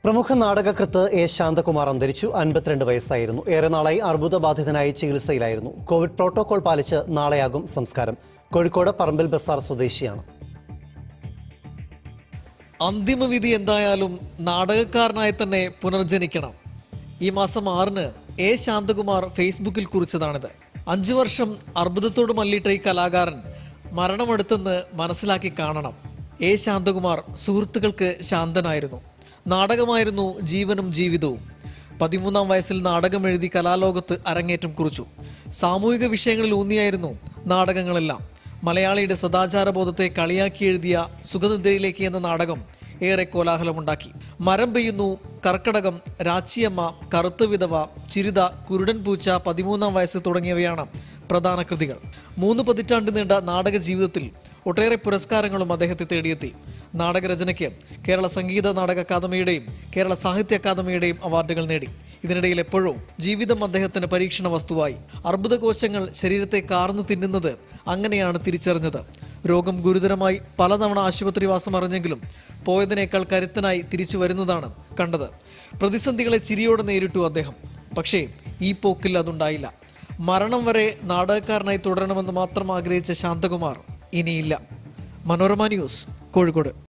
പ്രമുഖ നാടകകൃത്ത് എ ശാന്തകുമാർ അന്തരിച്ചു അൻപത്തിരണ്ട് വയസ്സായിരുന്നു ഏറെ നാളായി അർബുദബാധിതനായി ചികിത്സയിലായിരുന്നു കോവിഡ് പ്രോട്ടോകോൾ പാലിച്ച് നാളെയാകും സംസ്കാരം കോഴിക്കോട് പറമ്പിൽ ബസാർ സ്വദേശിയാണ് അന്തിമവിധി എന്തായാലും നാടകക്കാരനായി തന്നെ പുനർജനിക്കണം ഈ മാസം ആറിന് എ ശാന്തകുമാർ ഫേസ്ബുക്കിൽ കുറിച്ചതാണിത് അഞ്ചു വർഷം അർബുദത്തോട് മല്ലിട്ട ഈ കലാകാരൻ മരണമെടുത്തെന്ന് മനസ്സിലാക്കി കാണണം എ ശാന്തകുമാർ സുഹൃത്തുക്കൾക്ക് ശാന്തനായിരുന്നു നാടകമായിരുന്നു ജീവനും ജീവിതവും പതിമൂന്നാം വയസ്സിൽ നാടകം എഴുതി കലാലോകത്ത് അരങ്ങേറ്റം കുറിച്ചു സാമൂഹിക വിഷയങ്ങളിൽ ഊന്നിയായിരുന്നു നാടകങ്ങളെല്ലാം മലയാളിയുടെ സദാചാരബോധത്തെ കളിയാക്കി എഴുതിയ സുഗതനിദ്രയിലേക്ക് എന്ന നാടകം ഏറെ കോലാഹലമുണ്ടാക്കി മരം പെയ്യുന്നു കർക്കടകം രാച്ചിയമ്മ കറുത്ത വിധവ ചിരിത കുരുടൻ പൂച്ച പതിമൂന്നാം വയസ്സ് തുടങ്ങിയവയാണ് പ്രധാന കൃതികൾ മൂന്ന് പതിറ്റാണ്ട് നീണ്ട നാടക ജീവിതത്തിൽ ഒട്ടേറെ പുരസ്കാരങ്ങളും അദ്ദേഹത്തെ തേടിയെത്തി നാടകരചനയ്ക്ക് കേരള സംഗീത നാടക അക്കാദമിയുടെയും കേരള സാഹിത്യ അക്കാദമിയുടെയും അവാർഡുകൾ നേടി ഇതിനിടയിൽ എപ്പോഴോ ജീവിതം അദ്ദേഹത്തിന് പരീക്ഷണ വസ്തുവായി അർബുദകോശങ്ങൾ ശരീരത്തെ കാർന്നു തിന്നുന്നത് അങ്ങനെയാണ് തിരിച്ചറിഞ്ഞത് രോഗം ഗുരുതരമായി പലതവണ ആശുപത്രിവാസം അറിഞ്ഞെങ്കിലും പോയതിനേക്കാൾ കരുത്തനായി തിരിച്ചു വരുന്നതാണ് കണ്ടത് പ്രതിസന്ധികളെ ചിരിയോടെ നേരിട്ടു അദ്ദേഹം പക്ഷേ ഈ പോക്കിൽ അതുണ്ടായില്ല മരണം വരെ നാടകക്കാരനായി തുടരണമെന്ന് മാത്രം ആഗ്രഹിച്ച ശാന്തകുമാർ ഇനിയില്ല മനോരമ ന്യൂസ് കോഴിക്കോട്